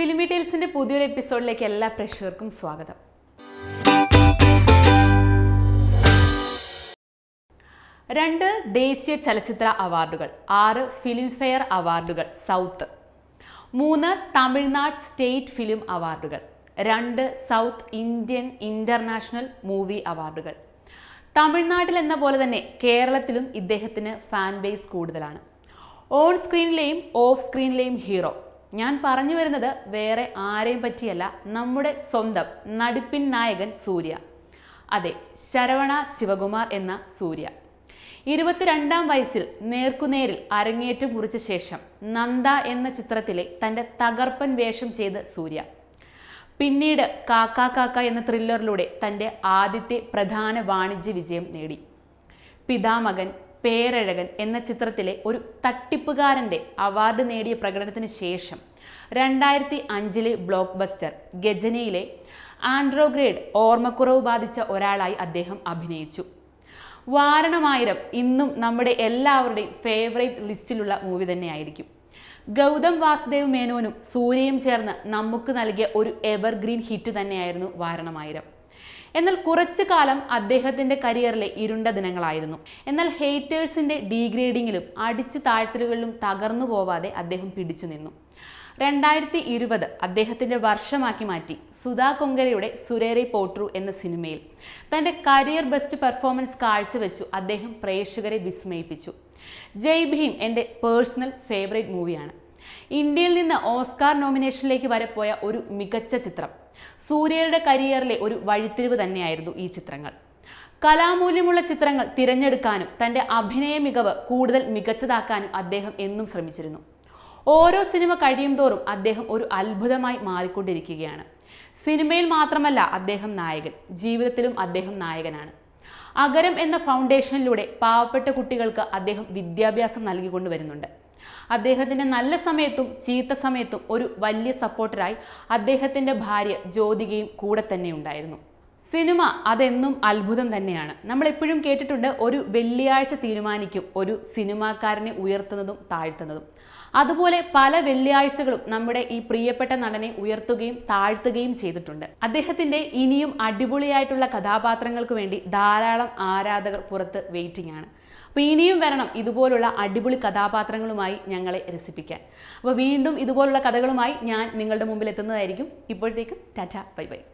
ഫിലിമി ടീൽസിന്റെ പുതിയൊരു എപ്പിസോഡിലേക്ക് എല്ലാ പ്രേക്ഷകർക്കും സ്വാഗതം രണ്ട് ദേശീയ ചലച്ചിത്ര അവാർഡുകൾ ആറ് ഫിലിംഫെയർ അവാർഡുകൾ സൗത്ത് മൂന്ന് തമിഴ്നാട് സ്റ്റേറ്റ് ഫിലിം അവാർഡുകൾ രണ്ട് സൗത്ത് ഇന്ത്യൻ ഇന്റർനാഷണൽ മൂവി അവാർഡുകൾ തമിഴ്നാട്ടിൽ എന്ന പോലെ തന്നെ കേരളത്തിലും ഇദ്ദേഹത്തിന് ഫാൻ ബേസ് കൂടുതലാണ് ഓൺ സ്ക്രീനിലെയും ഓഫ് സ്ക്രീനിലെയും ഹീറോ ഞാൻ പറഞ്ഞു വരുന്നത് വേറെ ആരെയും പറ്റിയല്ല നമ്മുടെ സ്വന്തം നടിപ്പിൻ നായകൻ സൂര്യ അതെ ശരവണ ശിവകുമാർ എന്ന സൂര്യ ഇരുപത്തിരണ്ടാം വയസ്സിൽ നേർക്കുനേരിൽ അരങ്ങേറ്റം കുറിച്ച ശേഷം നന്ദ എന്ന ചിത്രത്തിലെ തൻ്റെ തകർപ്പൻ വേഷം ചെയ്ത് സൂര്യ പിന്നീട് കാക്ക കാക്ക എന്ന ത്രില്ലറിലൂടെ തൻ്റെ ആദ്യത്തെ പ്രധാന വാണിജ്യ വിജയം നേടി പിതാമകൻ പേരഴകൻ എന്ന ചിത്രത്തിലെ ഒരു തട്ടിപ്പുകാരൻ്റെ അവാർഡ് നേടിയ പ്രകടനത്തിന് ശേഷം രണ്ടായിരത്തി അഞ്ചിലെ ബ്ലോക്ക് ബസ്റ്റർ ഗജനയിലെ ആൻഡ്രോഗ്രേഡ് ഓർമ്മക്കുറവ് ബാധിച്ച ഒരാളായി അദ്ദേഹം അഭിനയിച്ചു വാരണമായിരം ഇന്നും നമ്മുടെ എല്ലാവരുടെയും ഫേവറേറ്റ് ലിസ്റ്റിലുള്ള മൂവി തന്നെയായിരിക്കും ഗൗതം വാസുദേവ് മേനോനും സൂര്യയും ചേർന്ന് നമുക്ക് നൽകിയ ഒരു എവർഗ്രീൻ ഹിറ്റ് തന്നെയായിരുന്നു വാരണമായിരം എന്നാൽ കുറച്ചു കാലം അദ്ദേഹത്തിൻ്റെ കരിയറിലെ ഇരുണ്ട ദിനങ്ങളായിരുന്നു എന്നാൽ ഹേറ്റേഴ്സിൻ്റെ ഡീഗ്രേഡിങ്ങിലും അടിച്ചു താഴ്ത്തലുകളിലും തകർന്നു പോവാതെ അദ്ദേഹം പിടിച്ചു നിന്നു രണ്ടായിരത്തി ഇരുപത് അദ്ദേഹത്തിൻ്റെ വർഷമാക്കി മാറ്റി സുധാ കൊങ്കരയുടെ സുരേറി പോട്രു എന്ന സിനിമയിൽ തൻ്റെ കരിയർ ബെസ്റ്റ് പെർഫോമൻസ് കാഴ്ചവെച്ചു അദ്ദേഹം പ്രേക്ഷകരെ വിസ്മയിപ്പിച്ചു ജയ് ഭീം എൻ്റെ പേഴ്സണൽ ഫേവറേറ്റ് മൂവിയാണ് ഇന്ത്യയിൽ നിന്ന് ഓസ്കാർ നോമിനേഷനിലേക്ക് വരെ പോയ ഒരു മികച്ച ചിത്രം സൂര്യയുടെ കരിയറിലെ ഒരു വഴിത്തിരിവ് തന്നെയായിരുന്നു ഈ ചിത്രങ്ങൾ കലാമൂല്യമുള്ള ചിത്രങ്ങൾ തിരഞ്ഞെടുക്കാനും തൻ്റെ അഭിനയ മികവ് കൂടുതൽ മികച്ചതാക്കാനും അദ്ദേഹം എന്നും ശ്രമിച്ചിരുന്നു ഓരോ സിനിമ കഴിയും തോറും അദ്ദേഹം ഒരു അത്ഭുതമായി മാറിക്കൊണ്ടിരിക്കുകയാണ് സിനിമയിൽ മാത്രമല്ല അദ്ദേഹം നായകൻ ജീവിതത്തിലും അദ്ദേഹം നായകനാണ് അഗരം എന്ന ഫൗണ്ടേഷനിലൂടെ പാവപ്പെട്ട കുട്ടികൾക്ക് അദ്ദേഹം വിദ്യാഭ്യാസം നൽകിക്കൊണ്ട് വരുന്നുണ്ട് അദ്ദേഹത്തിൻ്റെ നല്ല സമയത്തും ചീത്ത സമയത്തും ഒരു വലിയ സപ്പോർട്ടറായി അദ്ദേഹത്തിൻ്റെ ഭാര്യ ജ്യോതികയും കൂടെ തന്നെ ഉണ്ടായിരുന്നു സിനിമ അതെന്നും അത്ഭുതം തന്നെയാണ് നമ്മൾ എപ്പോഴും കേട്ടിട്ടുണ്ട് ഒരു വെള്ളിയാഴ്ച തീരുമാനിക്കും ഒരു സിനിമാക്കാരനെ ഉയർത്തുന്നതും താഴ്ത്തുന്നതും അതുപോലെ പല വെള്ളിയാഴ്ചകളും നമ്മുടെ ഈ പ്രിയപ്പെട്ട നടനെ ഉയർത്തുകയും താഴ്ത്തുകയും ചെയ്തിട്ടുണ്ട് അദ്ദേഹത്തിന്റെ ഇനിയും അടിപൊളിയായിട്ടുള്ള കഥാപാത്രങ്ങൾക്ക് വേണ്ടി ധാരാളം ആരാധകർ പുറത്ത് വെയിറ്റിംഗ് ആണ് അപ്പോൾ ഇനിയും വരണം ഇതുപോലുള്ള അടിപൊളി കഥാപാത്രങ്ങളുമായി ഞങ്ങളെ രസിപ്പിക്കാൻ അപ്പോൾ വീണ്ടും ഇതുപോലുള്ള കഥകളുമായി ഞാൻ നിങ്ങളുടെ മുമ്പിൽ എത്തുന്നതായിരിക്കും ഇപ്പോഴത്തേക്കും ടാറ്റ ബൈ ബൈ